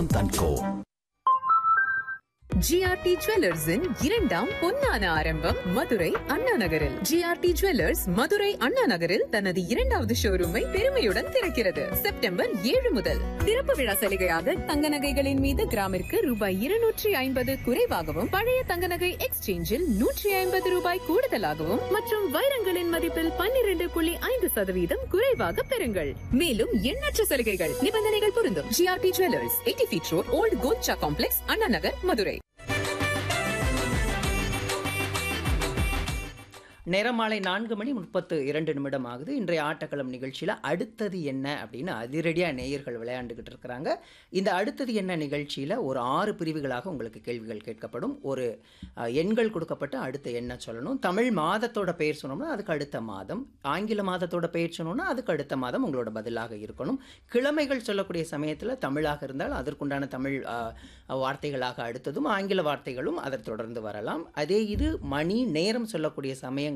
தன்கோ GRT ஜுவல்லர்ஸின் இரண்டாம் பொன்னான ஆரம்பம் மதுரை அண்ணா நகரில் ஜிஆர்டி ஜுவல்லர்ஸ் மதுரை அண்ணா நகரில் தனது இரண்டாவது ஷோரூமை பெருமையுடன் திறக்கிறது செப்டம்பர் ஏழு முதல் திறப்பு விழா சலுகையாக தங்க நகைகளின் மீது கிராமிற்கு ரூபாய் இருநூற்றி ஐம்பது குறைவாகவும் பழைய தங்க நகை எக்ஸ்சேஞ்சில் நூற்றி ஐம்பது ரூபாய் கூடுதலாகவும் மற்றும் வைரங்களின் மதிப்பில் பன்னிரண்டு புள்ளி ஐந்து சதவீதம் குறைவாக பெறுங்கள் மேலும் எண்ணற்ற சலுகைகள் நிபந்தனைகள் பொருந்தும் GRT jewellers eighty feet road old கோச்சா காம்ப்ளெக்ஸ் அண்ணா நகர் மதுரை நேரம் மாலை நான்கு மணி முப்பத்து இரண்டு நிமிடம் ஆகுது இன்றைய ஆட்டக்களம் நிகழ்ச்சியில் அடுத்தது என்ன அப்படின்னு அதிரடியாக நேயர்கள் விளையாண்டுக்கிட்டு இருக்கிறாங்க இந்த அடுத்தது என்ன நிகழ்ச்சியில் ஒரு ஆறு பிரிவுகளாக உங்களுக்கு கேள்விகள் கேட்கப்படும் ஒரு அஹ், எண்கள் கொடுக்கப்பட்டு அடுத்த எண்ணை சொல்லணும் தமிழ் மாதத்தோட பெயர் சொன்னோம்னா அதுக்கு அடுத்த மாதம் ஆங்கில மாதத்தோட பெயர் சொன்னோம்னா அதுக்கு அடுத்த மாதம் உங்களோட பதிலாக இருக்கணும் கிழமைகள் சொல்லக்கூடிய சமயத்தில் தமிழாக இருந்தால் அதற்குண்டான தமிழ் அஹ், வார்த்தைகளாக அடுத்ததும் ஆங்கில வார்த்தைகளும் அதை தொடர்ந்து வரலாம் அதே இது மணி நேரம் சொல்லக்கூடிய சமயங்கள்